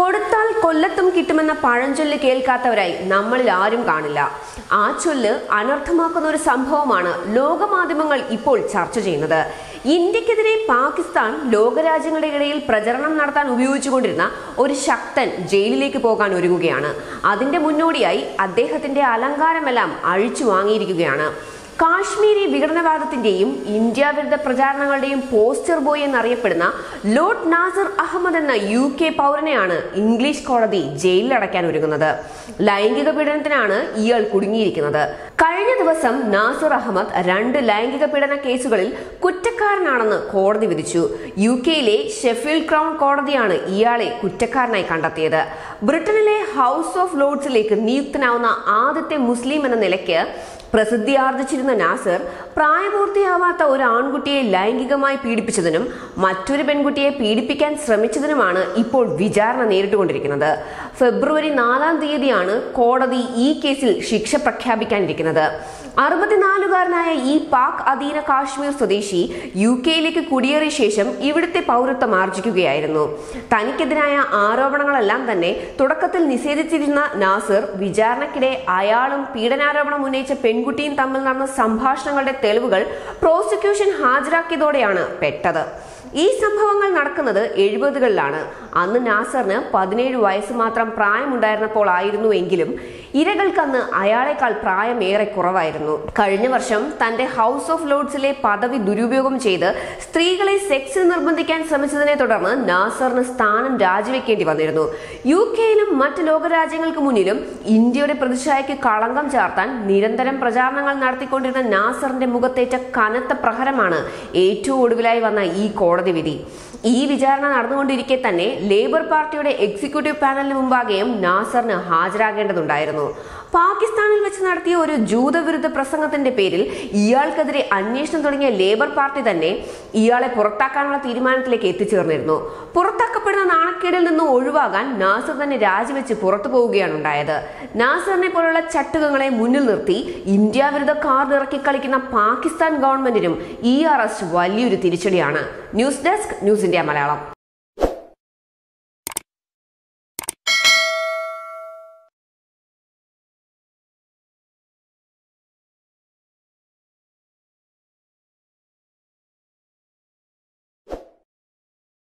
കൊടുത്താൽ കൊല്ലത്തും കിട്ടുമെന്ന പഴഞ്ചൊല്ല് കേൾക്കാത്തവരായി നമ്മളിൽ ആരും കാണില്ല ആ ചൊല്ല് അനർത്ഥമാക്കുന്ന ഒരു സംഭവമാണ് ലോകമാധ്യമങ്ങൾ ഇപ്പോൾ ചർച്ച ചെയ്യുന്നത് ഇന്ത്യക്കെതിരെ പാകിസ്ഥാൻ ലോകരാജ്യങ്ങളുടെ ഇടയിൽ പ്രചരണം നടത്താൻ ഉപയോഗിച്ചുകൊണ്ടിരുന്ന ഒരു ശക്തൻ ജയിലിലേക്ക് പോകാൻ ഒരുങ്ങുകയാണ് അതിന്റെ മുന്നോടിയായി അദ്ദേഹത്തിന്റെ അലങ്കാരമെല്ലാം അഴിച്ചു വാങ്ങിയിരിക്കുകയാണ് കാശ്മീരി വിഘടനവാദത്തിന്റെയും ഇന്ത്യ വിരുദ്ധ പ്രചാരണങ്ങളുടെയും പോസ്റ്റർ ബോയ് എന്നറിയപ്പെടുന്ന ലോർഡ് നാസർ അഹമ്മദ് എന്ന യു കെ പൗരനെയാണ് ഇംഗ്ലീഷ് കോടതി ജയിലിലടയ്ക്കാൻ ഒരുങ്ങുന്നത് ലൈംഗിക പീഡനത്തിനാണ് ഇയാൾ കുടുങ്ങിയിരിക്കുന്നത് കഴിഞ്ഞ ദിവസം നാസർ അഹമ്മദ് രണ്ട് ലൈംഗിക പീഡന കേസുകളിൽ കുറ്റക്കാരനാണെന്ന് കോടതി വിധിച്ചു യു കെയിലെ ഷെഫീൽഡ് ക്രൗൺ കോടതിയാണ് ഇയാളെ കുറ്റക്കാരനായി കണ്ടെത്തിയത് ബ്രിട്ടനിലെ ഹൗസ് ഓഫ് ലോർഡ്സിലേക്ക് നിയുക്തനാവുന്ന ആദ്യത്തെ മുസ്ലിം എന്ന നിലയ്ക്ക് പ്രസിദ്ധി ആർജിച്ചിരുന്ന നാസർ പ്രായപൂർത്തിയാവാത്ത ഒരു ആൺകുട്ടിയെ ലൈംഗികമായി പീഡിപ്പിച്ചതിനും മറ്റൊരു പെൺകുട്ടിയെ പീഡിപ്പിക്കാൻ ശ്രമിച്ചതിനുമാണ് ഇപ്പോൾ വിചാരണ നേരിട്ടുകൊണ്ടിരിക്കുന്നത് ഫെബ്രുവരി നാലാം തീയതിയാണ് കോടതി ഈ കേസിൽ ശിക്ഷ പ്രഖ്യാപിക്കാനിരിക്കുന്നത് അറുപത്തിനാലുകാരനായ ഈ പാക് അധീന കാശ്മീർ സ്വദേശി യു കെയിലേക്ക് കുടിയേറിയ ശേഷം ഇവിടുത്തെ പൗരത്വം ആർജിക്കുകയായിരുന്നു തനിക്കെതിരായ ആരോപണങ്ങളെല്ലാം തന്നെ തുടക്കത്തിൽ നിഷേധിച്ചിരുന്ന നാസർ വിചാരണയ്ക്കിടെ അയാളും പീഡനാരോപണം ഉന്നയിച്ച പെൺകുട്ടിയും തമ്മിൽ നടന്ന സംഭാഷണങ്ങളുടെ തെളിവുകൾ പ്രോസിക്യൂഷൻ ഹാജരാക്കിയതോടെയാണ് പെട്ടത് ഈ സംഭവങ്ങൾ നടക്കുന്നത് എഴുപതുകളിലാണ് അന്ന് നാസറിന് പതിനേഴ് വയസ്സ് മാത്രം പ്രായമുണ്ടായിരുന്നപ്പോൾ ആയിരുന്നു എങ്കിലും ഇരകൾക്ക് അന്ന് അയാളെക്കാൾ പ്രായം ഏറെ കുറവായിരുന്നു കഴിഞ്ഞ വർഷം തന്റെ ഹൗസ് ഓഫ് ലോർഡ്സിലെ പദവി ദുരുപയോഗം ചെയ്ത് സ്ത്രീകളെ സെക്സിൽ നിർബന്ധിക്കാൻ ശ്രമിച്ചതിനെ തുടർന്ന് നാസറിന് സ്ഥാനം രാജിവെക്കേണ്ടി വന്നിരുന്നു യു കെയിലും മറ്റ് ലോകരാജ്യങ്ങൾക്ക് മുന്നിലും ഇന്ത്യയുടെ പ്രതിച്ഛായയ്ക്ക് കളങ്കം ചാർത്താൻ നിരന്തരം പ്രചാരണങ്ങൾ നടത്തിക്കൊണ്ടിരുന്ന നാസറിന്റെ മുഖത്തേറ്റ കനത്ത പ്രഹരമാണ് ഏറ്റവും ഒടുവിലായി വന്ന ഈ കോടതി വിധി ഈ വിചാരണ നടന്നുകൊണ്ടിരിക്കെ തന്നെ ലേബർ പാർട്ടിയുടെ എക്സിക്യൂട്ടീവ് പാനലിന് മുമ്പാകെയും നാസറിന് ഹാജരാകേണ്ടതുണ്ടായിരുന്നു പാകിസ്ഥാനിൽ വെച്ച് നടത്തിയ ഒരു ജൂതവിരുദ്ധ പ്രസംഗത്തിന്റെ പേരിൽ ഇയാൾക്കെതിരെ അന്വേഷണം തുടങ്ങിയ ലേബർ പാർട്ടി തന്നെ ഇയാളെ പുറത്താക്കാനുള്ള തീരുമാനത്തിലേക്ക് എത്തിച്ചേർന്നിരുന്നു പുറത്താക്കപ്പെടുന്ന നാണക്കേടിൽ നിന്ന് ഒഴിവാകാൻ നാസർ തന്നെ രാജിവെച്ച് പുറത്തു പോവുകയാണ് ഉണ്ടായത് നാസറിനെ പോലുള്ള ചട്ടുകങ്ങളെ മുന്നിൽ നിർത്തി ഇന്ത്യ വിരുദ്ധ കാർഡ് ഇറക്കി കളിക്കുന്ന പാകിസ്ഥാൻ ഗവൺമെന്റിനും ഈ അറസ്റ്റ് വലിയൊരു തിരിച്ചടിയാണ് news desk news India Malayalam